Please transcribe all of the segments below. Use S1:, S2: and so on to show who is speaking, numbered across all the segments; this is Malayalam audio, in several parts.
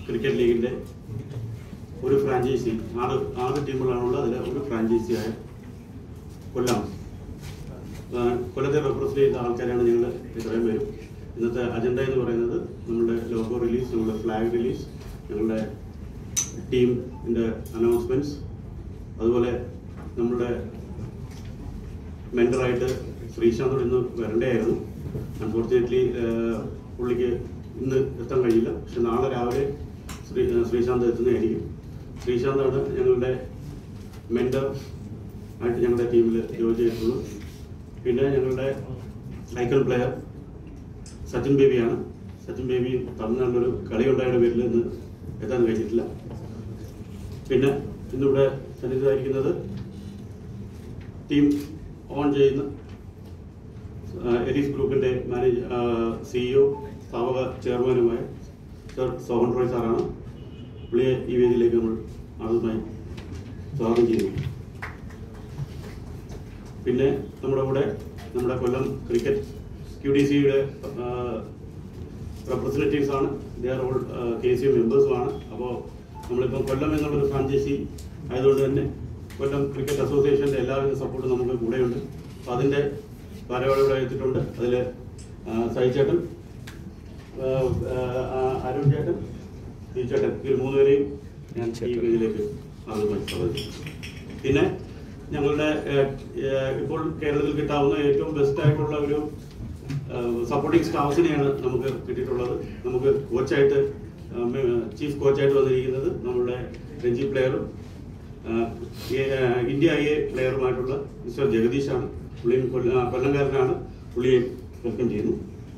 S1: ക്രിക്കറ്റ് ലീഗിന്റെ ഒരു ഫ്രാഞ്ചൈസി ആറ് ആറ് ടീമുകളാണുള്ളത് അതിൽ ഒരു ഫ്രാഞ്ചൈസിയായ കൊല്ലം ആ, കൊല്ലത്തെ റെപ്രസെന്റ് ചെയ്ത ആൾക്കാരാണ് ഞങ്ങൾ ഇത്രയും പേരും ഇന്നത്തെ അജണ്ട എന്ന് പറയുന്നത് നമ്മുടെ ലോഗോ റിലീസ് ഞങ്ങളുടെ ഫ്ലാഗ് റിലീസ് ഞങ്ങളുടെ ടീമിൻ്റെ അനൗൺസ്മെന്റ്സ് അതുപോലെ നമ്മുടെ മെൻറ്ററായിട്ട് ശ്രീശാന്തോട് ഇന്ന് വരണ്ടായിരുന്നു അൺഫോർച്ചുനേറ്റ്ലി പുള്ളിക്ക് ഇന്ന് എത്താൻ കഴിയില്ല പക്ഷെ നാളെ രാവിലെ ശ്രീ ഏഹ് ശ്രീശാന്ത് എത്തുന്നതായിരിക്കും ശ്രീശാന്താണ് ഞങ്ങളുടെ മെൻറ്റർ ആയിട്ട് ഞങ്ങളുടെ ടീമിൽ ജോയിൻ ചെയ്തിട്ടുള്ളത് പിന്നെ ഞങ്ങളുടെ ഐക്കൺ പ്ലെയർ സച്ചിൻ ബേബിയാണ് സച്ചിൻ ബേബി തമിഴ്നാട്ടിലൊരു കളി ഉണ്ടായുടെ പേരിൽ ഇന്ന് എത്താൻ കഴിഞ്ഞിട്ടില്ല പിന്നെ ഇന്നിവിടെ സന്നിഹിതമായിരിക്കുന്നത് ടീം ഓൺ ചെയ്യുന്ന ആ, എലീസ് ഗ്രൂപ്പിന്റെ മാനേജ് സിഇഒ സ്ഥാപക ചെയർമാനുമായ സർ സോഹൻ റോയ് സാറാണ് പുള്ളിയെ ഈ വേദിയിലേക്ക് നമ്മൾ ആദ്യമായി സ്വാഗതം ചെയ്യുന്നു പിന്നെ നമ്മുടെ കൂടെ നമ്മുടെ കൊല്ലം ക്രിക്കറ്റ് ക്യു ഡി സിയുടെ റെപ്രസെൻറ്റേറ്റീവ്സ് ആണ് ദർ ഓൾ കെ സി എം മെമ്പേഴ്സുമാണ് അപ്പോൾ നമ്മളിപ്പം കൊല്ലം എന്നുള്ളൊരു ഫ്രാഞ്ചൈസി ആയതുകൊണ്ട് തന്നെ കൊല്ലം ക്രിക്കറ്റ് അസോസിയേഷൻ്റെ എല്ലാവിധ സപ്പോർട്ടും നമുക്ക് കൂടെയുണ്ട് അപ്പോൾ അതിൻ്റെ ഭാരവാഹി ഇവിടെ എത്തിയിട്ടുണ്ട് അതിൽ സഹിച്ചേട്ടൻ അരുൺ ചേട്ടൻ ഈ ചേട്ടൻ ഇവർ മൂന്നുപേരെയും ഞാൻ ഈ വേദിയിലേക്ക് ആദ്യമായി സ്വാഗതം ചെയ്യുന്നു. പിന്നെ ഞങ്ങളുടെ ഏഹ്, ഏഹ്, ഇപ്പോൾ കേരളത്തിൽ കിട്ടാവുന്ന ഏറ്റവും ബെസ്റ്റ് ആയിട്ടുള്ള ഒരു സപ്പോർട്ടിംഗ് സ്റ്റാഫിനെയാണ് നമുക്ക് കിട്ടിയിട്ടുള്ളത് നമുക്ക് കോച്ചായിട്ട് ചീഫ് കോച്ചായിട്ട് വന്നിരിക്കുന്നത് നമ്മുടെ രഞ്ജി പ്ലെയറും ഇന്ത്യ ഐ എ പ്ലെയറുമായിട്ടുള്ള മിസ്റ്റർ ജഗദീഷാണ് പുള്ളിയും കൊല്ല- ആ, കൊല്ലംകാരനാണ് പുള്ളിയെ വെൽക്കം ചെയ്യുന്നു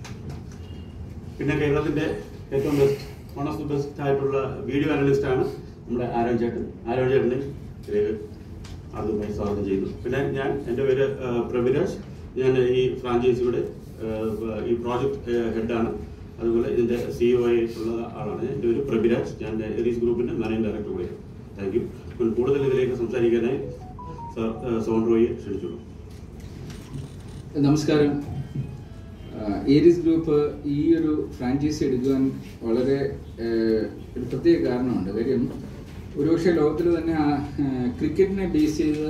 S1: പിന്നെ കേരളത്തിന്റെ ഏറ്റവും best one of the best ആയിട്ടുള്ള വീഡിയോ അനലിസ്റ്റ് ആണ് നമ്മുടെ ആരോൺ ചേട്ടൻ ആരോൺ ചേട്ടനെ ഇതിലേക്ക് ആദ്യമായി സ്വാഗതം ചെയ്യുന്നു പിന്നെ ഞാൻ എൻ്റെ പേര് ആ, പ്രഭിരാജ് ഞാൻ ഈ ഫ്രാഞ്ചൈസിയുടെ ആ, ഈ പ്രോജക്റ്റ് ഹെഡാണ് അതുപോലെ ഇതിന്റെ സിഇഒ ആയിട്ടുള്ള ആളാണ് എൻ്റെ പേര് പ്രഭിരാജ് ഞാൻ എറീസ് ഗ്രൂപ്പിന്റെ മാനേജിംഗ് ഡയറക്ടർ കൂടെയാണ് താങ്ക് യു കൂടുതൽ ഇതിലേക്ക് സംസാരിക്കാനായി സാർ സോൺ റോയിയെ ക്ഷണിച്ചുള്ളൂ
S2: നമസ്കാരം ആഹ് ഏരീസ് ഗ്രൂപ്പ് ഈ ഒരു ഫ്രാഞ്ചൈസി എടുക്കുവാൻ വളരെ ആഹ് ഒരു പ്രത്യേക കാരണമുണ്ട് കാര്യം ഒരുപക്ഷെ ലോകത്തിൽ തന്നെ ആ, ആഹ് ക്രിക്കറ്റിനെ ബേസ് ചെയ്ത്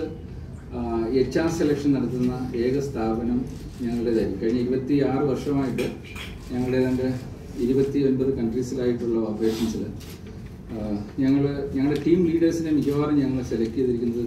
S2: എച്ച് ആർ സെലക്ഷൻ നടത്തുന്ന ഏക സ്ഥാപനം ഞങ്ങളുടേതായിരിക്കും കഴിഞ്ഞ ഇരുപത്തി ആറ് വർഷമായിട്ട് ഞങ്ങളുടേതാണ്ട് ഇരുപത്തി ഒൻപത് കൺട്രീസിലായിട്ടുള്ള ഓപ്പറേഷൻസിൽ ഞങ്ങൾ ഞങ്ങളുടെ ടീം ലീഡേഴ്സിനെ മിക്കവാറും ഞങ്ങൾ സെലക്ട് ചെയ്തിരിക്കുന്നത്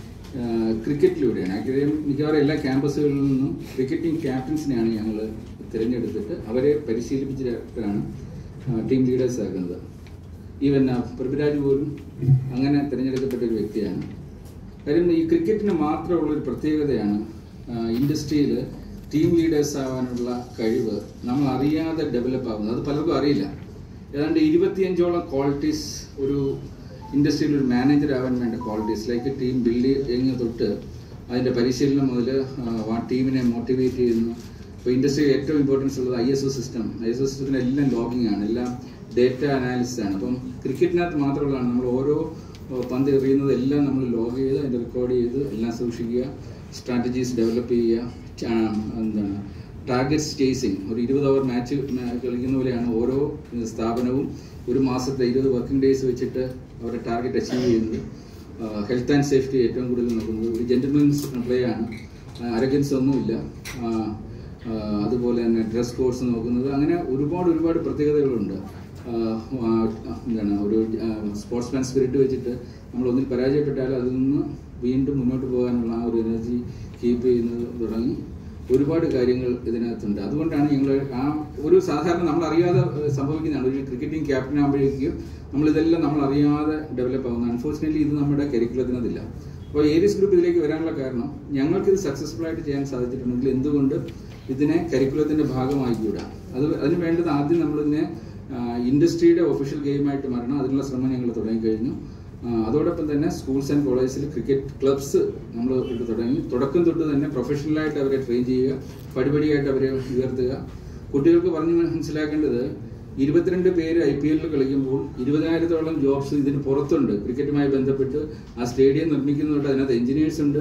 S2: ആഹ് ക്രിക്കറ്റിലൂടെയാണ് ആക്ച്വലി മിക്കവാറും എല്ലാ ക്യാമ്പസുകളിൽ നിന്നും ക്രിക്കറ്റിംഗ് ക്യാപ്റ്റൻസിനെയാണ് ഞങ്ങൾ തിരഞ്ഞെടുത്തിട്ട് അവരെ പരിശീലിപ്പിച്ചിട്ടാണ് ടീം ലീഡേഴ്സ് ആക്കുന്നത് ഈവൻ പൃഥ്വിരാജ് പോലും അങ്ങനെ തിരഞ്ഞെടുക്കപ്പെട്ട ഒരു വ്യക്തിയാണ് കാര്യം ഈ ക്രിക്കറ്റിന് മാത്രമുള്ള ഒരു പ്രത്യേകതയാണ് ഇൻഡസ്ട്രിയിൽ ടീം ലീഡേഴ്സ് ആവാനുള്ള കഴിവ് നമ്മൾ അറിയാതെ ഡെവലപ്പ് ആവുന്നത് അത് പലർക്കും അറിയില്ല ഏതാണ്ട് ഇരുപത്തിയഞ്ചോളം ക്വാളിറ്റീസ് ഒരു ഇൻഡസ്ട്രിയിൽ ഒരു മാനേജർ ആവാൻ വേണ്ട ക്വാളിറ്റീസ് ലൈക്ക് ടീം ബിൽഡിങ് തൊട്ട് അതിൻ്റെ പരിശീലനം മുതൽ ആ ടീമിനെ മോട്ടിവേറ്റ് ചെയ്യുന്നു ഇപ്പോൾ ഇൻഡസ്ട്രിയിൽ ഏറ്റവും ഇമ്പോർട്ടൻസ് ഉള്ളത് I S O system I S O സിസ്റ്റത്തിന് എല്ലാം ലോഗിങ് ആണ് എല്ലാം ഡേറ്റ അനാലിസിസ് ആണ് അപ്പം ക്രിക്കറ്റിനകത്ത് മാത്രമുള്ളതാണ് നമ്മൾ ഓരോ ആ, പന്ത് എറിയുന്നത് എല്ലാം നമ്മൾ ലോഗ് ചെയ്ത് അതിൻ്റെ റെക്കോർഡ് ചെയ്ത് എല്ലാം സൂക്ഷിക്കുക സ്ട്രാറ്റജീസ് ഡെവലപ്പ് ചെയ്യുക ചാ- എന്താണ് ടാർഗറ്റ്സ് ചേസിങ് ഒരു ഇരുപത് ഓവർ മാച്ച് കളിക്കുന്ന പോലെയാണ് ഓരോ സ്ഥാപനവും ഒരു മാസത്തെ ഇരുപത് വർക്കിംഗ് ഡേയ്സ് വെച്ചിട്ട് അവരുടെ ടാർഗറ്റ് അച്ചീവ് ചെയ്യുന്നത് ഹെൽത്ത് ആൻഡ് സേഫ്റ്റി ഏറ്റവും കൂടുതൽ നോക്കുന്നത് ഒരു ജെന്റിൽമെൻസ് പ്ലേ ആണ് അരഗൻസ് ഒന്നുമില്ല ആ, ആ, അതുപോലെ തന്നെ ഡ്രസ് കോഡ്സ് നോക്കുന്നത് അങ്ങനെ ഒരുപാട് ഒരുപാട് പ്രത്യേകതകളുണ്ട് ആ, ആ, എന്താണ് ഒരു സ്പോർട്സ്മാൻ സ്പിരിറ്റ് വെച്ചിട്ട് നമ്മൾ ഒന്നിൽ പരാജയപ്പെട്ടാൽ അതിൽ നിന്ന് വീണ്ടും മുന്നോട്ട് പോകാനുള്ള ആ ഒരു എനർജി കീപ്പ് ചെയ്യുന്നത് തുടങ്ങി ഒരുപാട് കാര്യങ്ങൾ ഇതിനകത്തുണ്ട് അതുകൊണ്ടാണ് ഞങ്ങൾ ആ ഒരു സാധാരണ നമ്മൾ അറിയാതെ ഏഹ്, സംഭവിക്കുന്നതാണ് ഒരു ക്രിക്കറ്റിംഗ് ക്യാപ്റ്റൻ ആകുമ്പോഴേക്കും നമ്മൾ ഇതെല്ലാം നമ്മൾ അറിയാതെ ഡെവലപ്പ് ആവുന്നത് അൺഫോർച്ചുനേറ്റ്ലി ഇത് നമ്മുടെ കരിക്കുലത്തിനകത്തില്ല അപ്പോൾ ഏരിയസ് ഗ്രൂപ്പ് ഇതിലേക്ക് വരാനുള്ള കാരണം ഞങ്ങൾക്കിത് സക്സസ്ഫുൾ ആയിട്ട് ചെയ്യാൻ സാധിച്ചിട്ടുണ്ടെങ്കിൽ എന്തുകൊണ്ട് ഇതിനെ കരിക്കുലത്തിന്റെ ഭാഗമായിക്കൂടാ അത് അതിന് വേണ്ടത് ആദ്യം നമ്മളിതിനെ ഇൻഡസ്ട്രിയുടെ ഒഫീഷ്യൽ ഗെയിമായിട്ട് മാറണം അതിനുള്ള ശ്രമം ഞങ്ങൾ തുടങ്ങിക്കഴിഞ്ഞു ആ, അതോടൊപ്പം തന്നെ സ്കൂൾസ് ആൻഡ് കോളേജിൽ ക്രിക്കറ്റ് ക്ലബ്സ് നമ്മൾ ഇത് തുടങ്ങി തുടക്കം തൊട്ട് തന്നെ പ്രൊഫഷണലായിട്ട് അവരെ ട്രെയിൻ ചെയ്യുക പടിപടിയായിട്ട് അവരെ ഉയർത്തുക കുട്ടികൾക്ക് പറഞ്ഞ് മനസ്സിലാക്കേണ്ടത് ഇരുപത്തിരണ്ട് പേര് ഐ പി എല്ലിൽ കളിക്കുമ്പോൾ ഇരുപതിനായിരത്തോളം ജോബ്സ് ഇതിന് പുറത്തുണ്ട് ക്രിക്കറ്റുമായി ബന്ധപ്പെട്ട് ആ സ്റ്റേഡിയം നിർമ്മിക്കുന്നുണ്ട് അതിനകത്ത് എഞ്ചിനീയേഴ്സ് ഉണ്ട്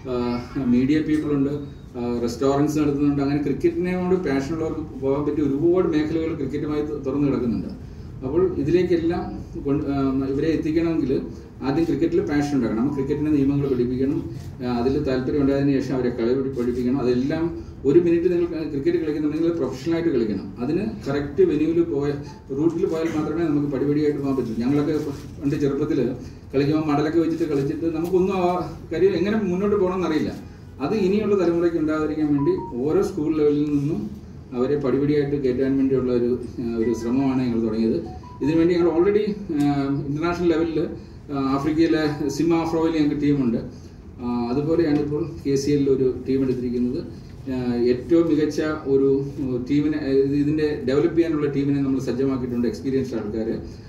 S2: മീഡിയ പീപ്പിൾ ഉണ്ട് റെസ്റ്റോറൻറ്റ്സ് നടത്തുന്നുണ്ട് അങ്ങനെ ക്രിക്കറ്റിനോട് പാഷനുള്ളവർക്ക് പോകാൻ പറ്റിയ ഒരുപാട് മേഖലകൾ ക്രിക്കറ്റുമായി തു- തുറന്നു കിടക്കുന്നുണ്ട് അപ്പോൾ ഇതിലേക്കെല്ലാം കൊണ്ട്- ആ, ഇവരെ എത്തിക്കണമെങ്കിൽ ആദ്യം ക്രിക്കറ്റിൽ പാഷൻ ഉണ്ടാക്കണം നമ്മൾ ക്രിക്കറ്റിന്റെ നിയമങ്ങൾ പഠിപ്പിക്കണം അതിൽ താല്പര്യം ഉണ്ടായതിനു ശേഷം അവരെ കളി പഠി- പഠിപ്പിക്കണം അതെല്ലാം ഒരു മിനിറ്റ് നിങ്ങൾ ക്രിക്കറ്റ് കളിക്കുന്നുണ്ടെങ്കിൽ പ്രൊഫഷണലായിട്ട് കളിക്കണം അതിന് കറക്റ്റ് വെന്യൂവിൽ പോയ റൂട്ടിൽ പോയാൽ മാത്രമേ നമുക്ക് പടിപടിയായിട്ട് പോകാൻ പറ്റൂ ഞങ്ങളൊക്കെ പണ്ട് ചെറുപ്പത്തിൽ കളിക്കുമ്പോൾ മടലൊക്കെ വെച്ചിട്ട് കളിച്ചിട്ട് നമുക്കൊന്നും ആ കാര്യം എങ്ങനെ മുന്നോട്ട് പോകണമെന്ന് അറിയില്ല അത് ഇനിയുള്ള തലമുറയ്ക്ക് ഉണ്ടാകാതിരിക്കാൻ വേണ്ടി ഓരോ സ്കൂൾ ലെവലിൽ നിന്നും അവരെ പടിപടിയായിട്ട് കയറ്റാൻ വേണ്ടിയുള്ള ഒരു ആ, ഒരു ശ്രമമാണ് ഞങ്ങൾ തുടങ്ങിയത് ഇതിനുവേണ്ടി ഞങ്ങൾ ഓൾറെഡി ഇന്റർനാഷണൽ ലെവലിൽ ആഫ്രിക്കയിലെ സിമ ആഫ്രോയിൽ ഞങ്ങൾക്ക് ടീമുണ്ട് ആ, അതുപോലെയാണ് ഇപ്പോൾ കെ സി എല്ലിൽ ഒരു ടീം എടുത്തിരിക്കുന്നത് ആ, ഏറ്റവും മികച്ച ഒരു ഉം, ടീമിനെ ഇത് ഇതിന്റെ ഡെവലപ്പ് ചെയ്യാനുള്ള ടീമിനെ നമ്മൾ സജ്ജമാക്കിയിട്ടുണ്ട് എക്സ്പീരിയൻസ്ഡ് ആൾക്കാർ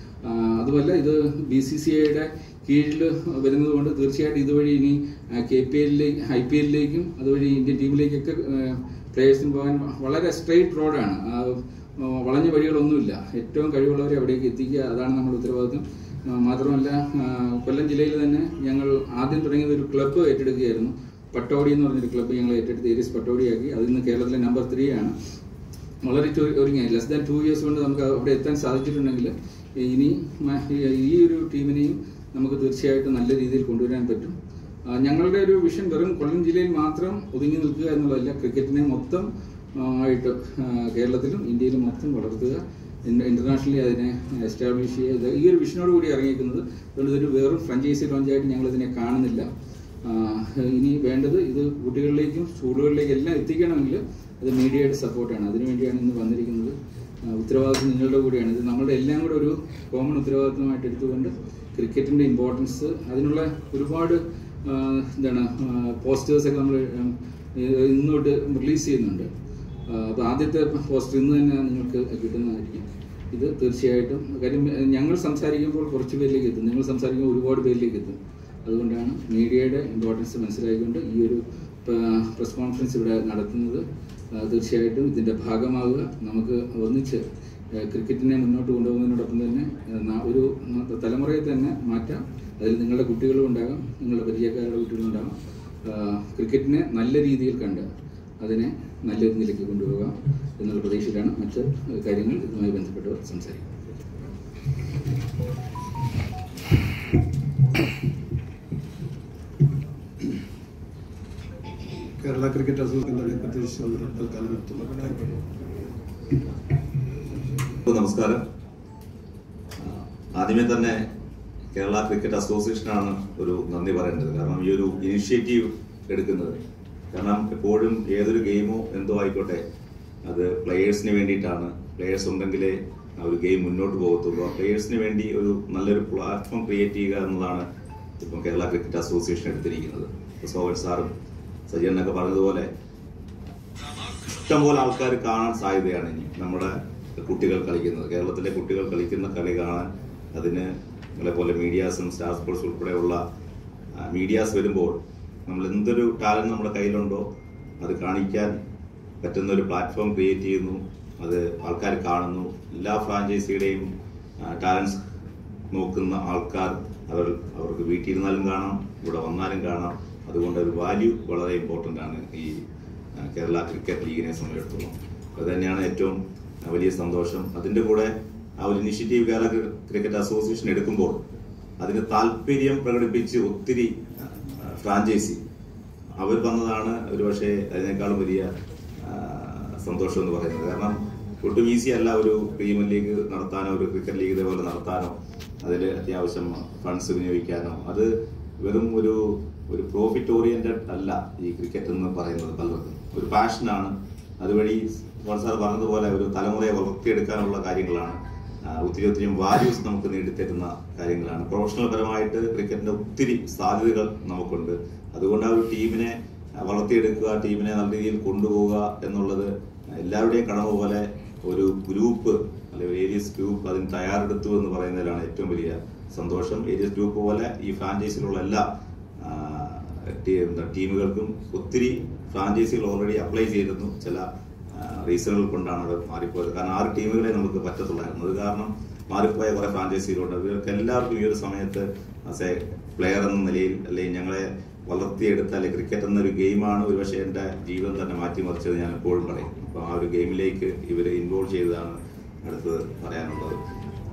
S2: അതുമല്ല ഇത് ബി സി സി ഐയുടെ കീഴിൽ വരുന്നത് കൊണ്ട് തീർച്ചയായിട്ടും ഇതുവഴി ഇനി കെ പി എല്ലിലേക്ക് ഐ പി എല്ലിലേക്കും അതുവഴി ഇന്ത്യൻ ടീമിലേക്കൊക്കെ പ്ലേയേഴ്സിന് പോകാൻ വളരെ സ്ട്രെയിറ്റ് റോഡാണ് ആ, ആ, വളഞ്ഞ വഴികളൊന്നുമില്ല ഏറ്റവും കഴിവുള്ളവരെ അവിടേക്ക് എത്തിക്കുക അതാണ് നമ്മുടെ ഉത്തരവാദിത്വം ആ, മാത്രമല്ല ആ, കൊല്ലം ജില്ലയിൽ തന്നെ ഞങ്ങൾ ആദ്യം തുടങ്ങിയത് ഒരു ക്ലബ്ബ് ഏറ്റെടുക്കുകയായിരുന്നു പട്ടോടി എന്ന് പറഞ്ഞൊരു ക്ലബ്ബ് ഞങ്ങൾ ഏറ്റെടുത്ത് ഏരിയസ് പട്ടോടിയാക്കി അത് ഇന്ന് കേരളത്തിലെ നമ്പർ ത്രീ ആണ് വളരെ ചു- ഒരുങ്ങി ലെസ് ദാൻ ടു ഇയേഴ്സ് കൊണ്ട് നമുക്ക് അവിടെ എത്താൻ സാധിച്ചിട്ടുണ്ടെങ്കിൽ ഇനി മ- ഈ ഒരു ടീമിനെയും നമുക്ക് തീർച്ചയായിട്ടും നല്ല രീതിയിൽ കൊണ്ടുവരാൻ പറ്റും ആ, ഞങ്ങളുടെ ഒരു വിഷൻ വെറും കൊല്ലം ജില്ലയിൽ മാത്രം ഒതുങ്ങി നിൽക്കുക എന്നുള്ളതല്ല ക്രിക്കറ്റിനെ മൊത്തം ആ, ആയിട്ട് ആ, കേരളത്തിലും ഇന്ത്യയിലും മൊത്തം വളർത്തുക ഇന്റർനാഷണലി അതിനെ എസ്റ്റാബ്ലിഷ് ചെയ്യുക ഇത് ഈ ഒരു വിഷനോട് കൂടി ഇറങ്ങിയിരിക്കുന്നത് അതുകൊണ്ട് ഇതൊരു വെറും ഫ്രഞ്ചൈസി ലോഞ്ചായിട്ട് ഞങ്ങൾ ഇതിനെ കാണുന്നില്ല ആ, ഇനി വേണ്ടത് ഇത് കുട്ടികളിലേക്കും സ്കൂളുകളിലേക്കും എല്ലാം എത്തിക്കണമെങ്കിൽ അത് മീഡിയയുടെ സപ്പോർട്ടാണ് അതിനുവേണ്ടിയാണ് ഇന്ന് വന്നിരിക്കുന്നത് ആ, ഉത്തരവാദിത്വം നിങ്ങളുടെ കൂടിയാണ് ഇത് നമ്മളുടെ എല്ലാം കൂടെ ഒരു കോമൺ ഉത്തരവാദിത്വമായിട്ട് എടുത്തുകൊണ്ട് ക്രിക്കറ്റിന്റെ ഇമ്പോർട്ടൻസ് അതിനുള്ള ഒരുപാട് ആ, എന്താണ് പോസ്റ്റേഴ്സ് ഒക്കെ നമ്മൾ ഇന്നോട്ട് റിലീസ് ചെയ്യുന്നുണ്ട് അപ്പോൾ ആദ്യത്തെ പോസ്റ്റർ ഇന്ന് തന്നെ നിങ്ങൾക്ക് കിട്ടുന്നതായിരിക്കും ഇത് തീർച്ചയായിട്ടും കാര്യം ഏഹ്, ഞങ്ങൾ സംസാരിക്കുമ്പോൾ കുറച്ച് പേരിലേക്ക് എത്തും നിങ്ങൾ സംസാരിക്കുമ്പോൾ ഒരുപാട് പേരിലേക്ക് എത്തും അതുകൊണ്ടാണ് മീഡിയയുടെ ഇമ്പോർട്ടൻസ് മനസ്സിലാക്കിക്കൊണ്ട് ഈ ഒരു പ്രസ് കോൺഫറൻസ് ഇവിടെ നടത്തുന്നത് ആ, തീർച്ചയായിട്ടും ഇതിൻ്റെ ഭാഗമാവുക നമുക്ക് ഒന്നിച്ച് ഏഹ്, ക്രിക്കറ്റിനെ മുന്നോട്ട് കൊണ്ടുപോകുന്നതിനോടൊപ്പം തന്നെ ഏഹ്, ന- ഒരു ന- തലമുറയെ തന്നെ മാറ്റാം അതിൽ നിങ്ങളുടെ കുട്ടികളും ഉണ്ടാകാം നിങ്ങളുടെ പരിചയക്കാരുടെ കുട്ടികളും ഉണ്ടാകാം ആ, ക്രിക്കറ്റിനെ നല്ല രീതിയിൽ കണ്ട് അതിനെ നല്ല രീതിയിലേക്ക് കൊണ്ടുപോകാം എന്നുള്ള പ്രതീക്ഷയിലാണ് മറ്റ് കാര്യങ്ങൾ ഇതുമായി ബന്ധപ്പെട്ടവർ സംസാരിക്കുന്നത്
S3: കേരള ക്രിക്കറ്റ് അസോസിയേഷൻ പ്രത്യേകിച്ച് തൽക്കാലം നിർത്തുന്നു താങ്ക് യു
S4: അപ്പോൾ നമസ്കാരം ആ, ആദ്യമേ തന്നെ കേരള ക്രിക്കറ്റ് അസോസിയേഷനാണ് ഒരു നന്ദി പറയേണ്ടത് കാരണം ഈ ഒരു ഇനിഷ്യേറ്റീവ് എടുക്കുന്നത് കാരണം എപ്പോഴും ഏതൊരു ഗെയിമോ എന്തോ ആയിക്കോട്ടെ അത് പ്ലെയേഴ്സിന് വേണ്ടിയിട്ടാണ് പ്ലെയേഴ്സ് ഉണ്ടെങ്കിലേ ആ ഒരു ഗെയിം മുന്നോട്ട് പോകത്തുള്ളൂ ആ പ്ലെയേഴ്സിന് വേണ്ടി ഒരു നല്ലൊരു പ്ലാറ്റ്ഫോം ക്രിയേറ്റ് ചെയ്യുക എന്നതാണ് ഇപ്പം കേരള ക്രിക്കറ്റ് അസോസിയേഷൻ എടുത്തിരിക്കുന്നത് ഇപ്പോൾ സോവൻ സാറും സജീവനൊക്കെ പറഞ്ഞതുപോലെ ഇഷ്ടംപോലെ ആൾക്കാർ കാണാൻ സാധ്യതയാണ് ഇനി നമ്മുടെ കുട്ടികൾ കളിക്കുന്നത് കേരളത്തിലെ കുട്ടികൾ കളിക്കുന്ന കളി കാണാൻ അതിന് നിങ്ങളെ പോലെ മീഡിയാസും സ്റ്റാർ സ്പോർട്സ് ഉൾപ്പെടെയുള്ള മീഡിയാസ് വരുമ്പോൾ നമ്മൾ എന്തൊരു ടാലന്റ് നമ്മുടെ കയ്യിലുണ്ടോ അത് കാണിക്കാൻ പറ്റുന്ന ഒരു പ്ലാറ്റ്ഫോം ക്രിയേറ്റ് ചെയ്യുന്നു അത് ആൾക്കാർ കാണുന്നു എല്ലാ ഫ്രാഞ്ചൈസിയുടെയും ടാലൻസ് നോക്കുന്ന ആൾക്കാർ അവർ അവർക്ക് വീട്ടിലിരുന്നാലും കാണാം ഇവിടെ വന്നാലും കാണാം അതുകൊണ്ട് ഒരു വാല്യൂ വളരെ ഇമ്പോർട്ടൻ്റ് ആണ് ഈ ആ, കേരള ക്രിക്കറ്റ് ലീഗിനെ സംബന്ധിച്ചിടത്തോളം അത് തന്നെയാണ് ഏറ്റവും ആ, വലിയ സന്തോഷം അതിൻ്റെ കൂടെ ആ ഒരു ഇനിഷ്യേറ്റീവ് കേരള ക്രി- ക്രിക്കറ്റ് അസോസിയേഷൻ എടുക്കുമ്പോൾ അതിന് താല്പര്യം പ്രകടിപ്പിച്ച് ഒത്തിരി ആ, ഫ്രാഞ്ചൈസി അവർ വന്നതാണ് ഒരുപക്ഷെ അതിനേക്കാളും വലിയ ആ, സന്തോഷം എന്ന് പറയുന്നത് കാരണം ഒട്ടും ഈസി അല്ല ഒരു പ്രീമിയർ ലീഗ് നടത്താനോ ഒരു ക്രിക്കറ്റ് ലീഗ് ഇതേപോലെ നടത്താനോ അതിൽ അത്യാവശ്യം ഫണ്ട്സ് വിനിയോഗിക്കാനോ അത് വെറും ഒരു ഒരു പ്രോഫിറ്റ് ഓറിയന്റഡ് അല്ല ഈ ക്രിക്കറ്റ് എന്ന് പറയുന്നത് പലർക്കും ഒരു പാഷനാണ് അതുവഴി മോഹൻ സാർ പറഞ്ഞതുപോലെ ഒരു തലമുറയെ വളർത്തിയെടുക്കാനുള്ള കാര്യങ്ങളാണ് ആ, ഒത്തിരി ഒത്തിരി വാല്യൂസ് നമുക്ക് നേടിത്തരുന്ന കാര്യങ്ങളാണ് പ്രൊഫഷണൽ പരമായിട്ട് ക്രിക്കറ്റിന്റെ ഒത്തിരി സാധ്യതകൾ നമുക്കുണ്ട് അതുകൊണ്ട് ആ ഒരു ടീമിനെ ആ, വളർത്തിയെടുക്കുക ടീമിനെ നല്ല രീതിയിൽ കൊണ്ടുപോവുക എന്നുള്ളത് എല്ലാവരുടെയും കടമ പോലെ ഒരു ഗ്രൂപ്പ് അല്ലെങ്കിൽ ഏരിയസ് ഗ്രൂപ്പ് അതിന് തയ്യാറെടുത്തു എന്ന് പറയുന്നതിലാണ് ഏറ്റവും വലിയ സന്തോഷം ഏരിയസ് ഗ്രൂപ്പ് പോലെ ഈ ഫ്രാഞ്ചൈസിലുള്ള എല്ലാ ആ, ടീ- എന്താ, ടീമുകൾക്കും ഒത്തിരി ഫ്രാഞ്ചൈസികൾ ഓൾറെഡി അപ്ലൈ ചെയ്തിരുന്നു ചില റീസണുകൾ കൊണ്ടാണ് അത് മാറിപ്പോയത് കാരണം ആറ് ടീമുകളെ നമുക്ക് പറ്റത്തുള്ളായിരുന്നു അത് കാരണം മാറിപ്പോയ കുറെ ഫ്രാഞ്ചൈസികളുണ്ട് ഇവർക്ക് എല്ലാവർക്കും ഈ ഒരു സമയത്ത് ആസ് എ പ്ലെയർ എന്ന നിലയിൽ അല്ലെങ്കിൽ ഞങ്ങളെ വളർത്തിയെടുത്ത അല്ലെങ്കിൽ ക്രിക്കറ്റ് എന്നൊരു ഗെയിമാണ് ഒരുപക്ഷെ എൻ്റെ ജീവിതം തന്നെ മാറ്റിമറിച്ചത് ഞാൻ എപ്പോഴും പറയും അപ്പോൾ ആ ഒരു ഗെയിമിലേക്ക് ഇവരെ ഇൻവോൾവ് ചെയ്തതാണ് അടുത്തത് പറയാനുള്ളത്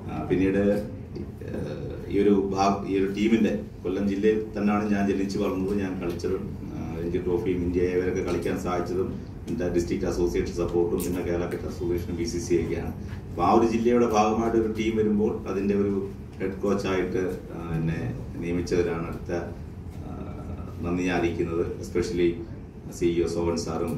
S4: ആ, പിന്നീട് ഏഹ്, ഈ ഒരു ഭാഗ ഈ ഒരു ടീമിന്റെ കൊല്ലം ജില്ലയിൽ തന്നെയാണ് ഞാൻ ജനിച്ചു വളർന്നത് ഞാൻ കളിച്ചതും ആ, രഞ്ജി ട്രോഫിയും ഇന്ത്യ ഇവരൊക്കെ കളിക്കാൻ സാധിച്ചതും എൻ്റെ ഡിസ്ട്രിക്ട് അസോസിയേഷൻ സപ്പോർട്ടും പിന്നെ Kerala cricket association B C C ഒക്കെയാണ് അപ്പോൾ ആ ഒരു ജില്ലയുടെ ഭാഗമായിട്ട് ഒരു ടീം വരുമ്പോൾ അതിൻ്റെ ഒരു ഹെഡ് കോച്ചായിട്ട് എന്നെ നിയമിച്ചവരാണ് അടുത്ത ആ, നന്ദി ഞാൻ അറിയിക്കുന്നത് എസ്പെഷ്യലി സിഇഒ സോവൻ സാറും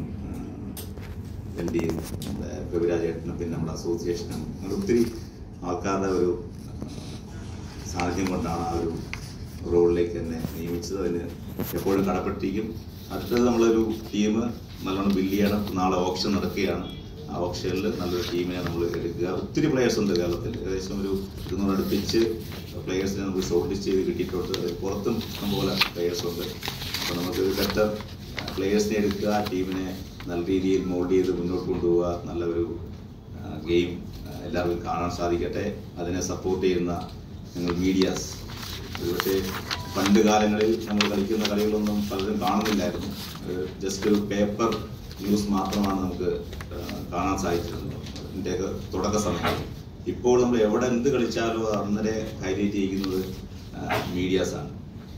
S4: എൽ ഡിയും കവിരാജേട്ടനും പിന്നെ നമ്മുടെ അസോസിയേഷനും അങ്ങനെ ഒത്തിരി ആൾക്കാരുടെ ഒരു ആ, സാന്നിധ്യം കൊണ്ടാണ് ആ ഒരു റോളിലേക്ക് എന്നെ നിയമിച്ചത് അതിന് എപ്പോഴും കടപ്പെട്ടിരിക്കും അടുത്തത് നമ്മളൊരു ടീം നല്ലോണം ബില്ല് ചെയ്യണം നാളെ ഓപ്ഷൻ നടക്കുകയാണ് ആ ഓപ്ഷനിൽ നല്ലൊരു ടീമിനെ നമ്മൾ എടുക്കുക ഒത്തിരി പ്ലേയേഴ്സ് ഉണ്ട് കേരളത്തിൽ ഏകദേശം ഒരു ഇരുന്നൂറ് അടുപ്പിച്ച് പ്ലേയേഴ്സിനെ നമുക്ക് ഷോർട്ട് ലിസ്റ്റ് ചെയ്ത് കിട്ടിയിട്ടുണ്ട് അത് പുറത്തും ഇഷ്ടംപോലെ പ്ലേയേഴ്സ് ഉണ്ട് അപ്പോൾ നമുക്ക് ബെറ്റർ പ്ലേയേഴ്സിനെ എടുക്കുക ആ ടീമിനെ നല്ല രീതിയിൽ മോൾഡ് ചെയ്ത് മുന്നോട്ട് കൊണ്ടുപോവുക നല്ല ഒരു ഗെയിം എല്ലാവർക്കും കാണാൻ സാധിക്കട്ടെ അതിനെ സപ്പോർട്ട് ചെയ്യുന്ന ഞങ്ങൾ മീഡിയാസ് ഒരുപക്ഷെ പണ്ട് കാലങ്ങളിൽ നമ്മൾ കളിക്കുന്ന കളികളൊന്നും പലരും കാണുന്നില്ലായിരുന്നു ജസ്റ്റ് ഒരു പേപ്പർ ന്യൂസ് മാത്രമാണ് നമുക്ക് ആ, കാണാൻ സാധിച്ചിരുന്നത് ഇതിൻ്റെയൊക്കെ തുടക്ക സമയം ഇപ്പോൾ നമ്മൾ എവിടെ എന്ത് കളിച്ചാലും അത് അന്നേരെ ഹൈലൈറ്റ് ചെയ്യുന്നത് മീഡിയാസാണ്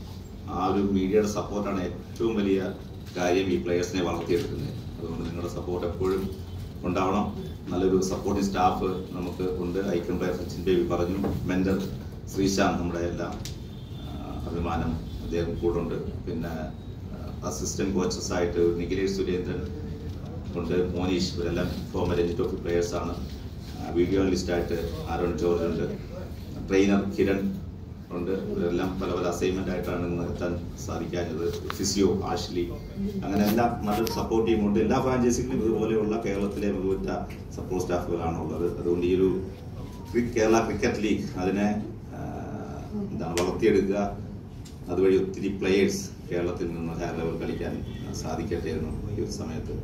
S4: ആ ഒരു മീഡിയയുടെ സപ്പോർട്ടാണ് ഏറ്റവും വലിയ കാര്യം ഈ പ്ലെയേഴ്സിനെ വളർത്തിയെടുക്കുന്നത് അതുകൊണ്ട് നിങ്ങളുടെ സപ്പോർട്ട് എപ്പോഴും ഉണ്ടാവണം നല്ലൊരു സപ്പോർട്ടിംഗ് സ്റ്റാഫ് നമുക്ക് ഉണ്ട് ഐക്കൺ പ്ലെയർ സച്ചിൻ ബേബി പറഞ്ഞു മെന്റർ ശ്രീശാന്ത് നമ്മുടെ എല്ലാം ആ, അഭിമാനം അദ്ദേഹം കൂടെ ഉണ്ട് പിന്നെ അസിസ്റ്റന്റ് കോച്ചസ് ആയിട്ട് നിഖിലേഷ് സുരേന്ദ്രൻ ഉണ്ട് മോനീഷ് ഇവരെല്ലാം ഫോമർ രഞ്ജി ട്രോഫി പ്ലെയേഴ്സ് ആണ് വീഡിയോ ആയിട്ട് ആരോൺ ജോർജ് ഉണ്ട് ട്രെയിനർ കിരൺ ഉണ്ട് ഇവരെല്ലാം പല പല അസൈൻമെന്റ് ആയിട്ടാണ് ഇന്ന് എത്താൻ സാധിക്കാഞ്ഞത് ഫിസിയോ ആഷ്ലി അങ്ങനെ എല്ലാം നല്ലൊരു സപ്പോർട്ട് ടീമുണ്ട് എല്ലാ ഫ്രാഞ്ചൈസികളും ഇതുപോലെയുള്ള കേരളത്തിലെ മികവുറ്റ സപ്പോർട്ട് സ്റ്റാഫുകളാണ് ഉള്ളത് അതുകൊണ്ട് ഈ ഒരു ക്രി- കേരള ക്രിക്കറ്റ് ലീഗ് അതിനെ ആ, എന്താണ് വളർത്തിയെടുക്കുക അതുവഴി ഒത്തിരി പ്ലെയേഴ്സ് കേരളത്തിൽ നിന്ന് ഹയർ ലെവൽ കളിക്കാൻ സാധിക്കട്ടെ എന്ന് ഈ ഒരു സമയത്ത്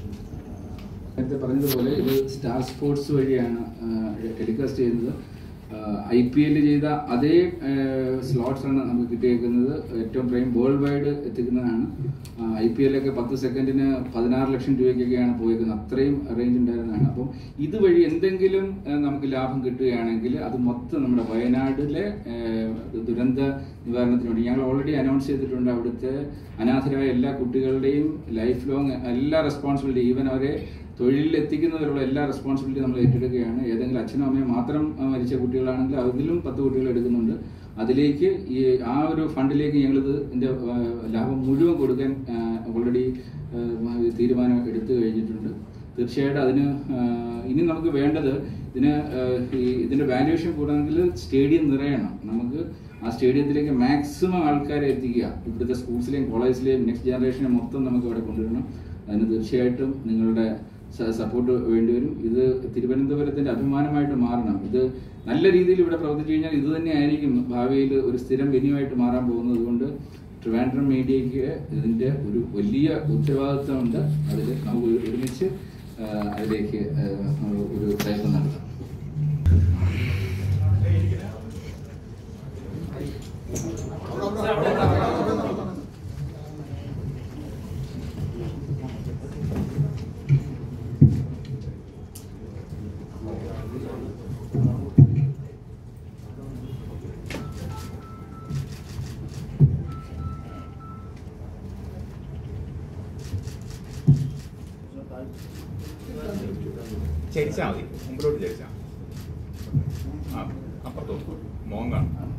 S2: നേരത്തെ പറഞ്ഞതുപോലെ ഇത് സ്റ്റാർ സ്പോർട്സ് വഴിയാണ് ടെലികാസ്റ്റ് ചെയ്യുന്നത് ഐ പി എൽ ചെയ്ത അതേ സ്ലോട്ട്സ് ആണ് നമുക്ക് കിട്ടിയേക്കുന്നത് ഏറ്റവും പ്രൈം വേൾഡ് വൈഡ് എത്തിക്കുന്നതാണ് ഐ പി എല്ലൊക്കെ പത്ത് സെക്കൻഡിന് പതിനാറ് ലക്ഷം രൂപയ്ക്കൊക്കെയാണ് പോയേക്കുന്നത് അത്രയും റേഞ്ച് ഉണ്ടായിരുന്നതാണ് അപ്പം ഇതുവഴി എന്തെങ്കിലും ആ, നമുക്ക് ലാഭം കിട്ടുകയാണെങ്കിൽ അത് മൊത്തം നമ്മുടെ വയനാട്ടിലെ ആ, ദുരന്ത നിവാരണത്തിന് വേണ്ടി ഞങ്ങൾ ഓൾറെഡി അനൗൺസ് ചെയ്തിട്ടുണ്ട് അവിടുത്തെ അനാഥരായ എല്ലാ കുട്ടികളുടെയും ലൈഫ് ലോങ് എല്ലാ റെസ്പോൺസിബിലിറ്റി ഈവൻ അവരെ തൊഴിലിൽ എത്തിക്കുന്നതിനുള്ള എല്ലാ റെസ്പോൺസിബിലിറ്റി നമ്മൾ ഏറ്റെടുക്കുകയാണ് ഏതെങ്കിലും അച്ഛനും അമ്മയും മാത്രം ആ, മരിച്ച കുട്ടികളാണെങ്കിൽ അതിലും പത്ത് കുട്ടികൾ എടുക്കുന്നുണ്ട് അതിലേക്ക് ഈ ആ ഒരു ഫണ്ടിലേക്ക് ഞങ്ങളിത് ഇതിന്റെ ആ, ലാഭം മുഴുവൻ കൊടുക്കാൻ ഓൾറെഡി തീരുമാനം എടുത്തു കഴിഞ്ഞിട്ടുണ്ട് തീർച്ചയായിട്ടും അതിന് ആ, ഇനി നമുക്ക് വേണ്ടത് ഇതിന് ആ, ഈ ഇതിന്റെ വാല്യുവേഷൻ കൂടണമെങ്കിൽ സ്റ്റേഡിയം നിറയണം നമുക്ക് ആ സ്റ്റേഡിയത്തിലേക്ക് മാക്സിമം ആൾക്കാരെ എത്തിക്കുക ഇവിടുത്തെ സ്കൂൾസിലെയും കോളേജിലെയും നെക്സ്റ്റ് ജനറേഷനെ മൊത്തം നമുക്ക് ഇവിടെ കൊണ്ടുവരണം അതിന് തീർച്ചയായിട്ടും നിങ്ങളുടെ സപ്പോർട്ട് വേണ്ടിവരും ഇത് തിരുവനന്തപുരത്തിന്റെ അഭിമാനമായിട്ട് മാറണം ഇത് നല്ല രീതിയിൽ ഇവിടെ പ്രവർത്തിച്ചു കഴിഞ്ഞാൽ ഇത് തന്നെ ആയിരിക്കും ഭാവിയിൽ ഒരു സ്ഥിരം വെന്യൂവായിട്ട് മാറാൻ പോകുന്നത് കൊണ്ട് ട്രിവാൻഡ്രം മീഡിയയ്ക്ക് ഇതിന്റെ ഒരു വലിയ ഉത്തരവാദിത്വമുണ്ട് അതിൽ നമുക്ക് ഒരുമിച്ച് ആ, അതിലേക്ക് ആ, ഒരു പ്രയത്നം നടത്താം
S5: ചരിച്ചാൽ മതി മുമ്പിലോട്ട് ചരിച്ചാൽ ആ അപ്പുറത്തോട്ട് മോൻ കാണും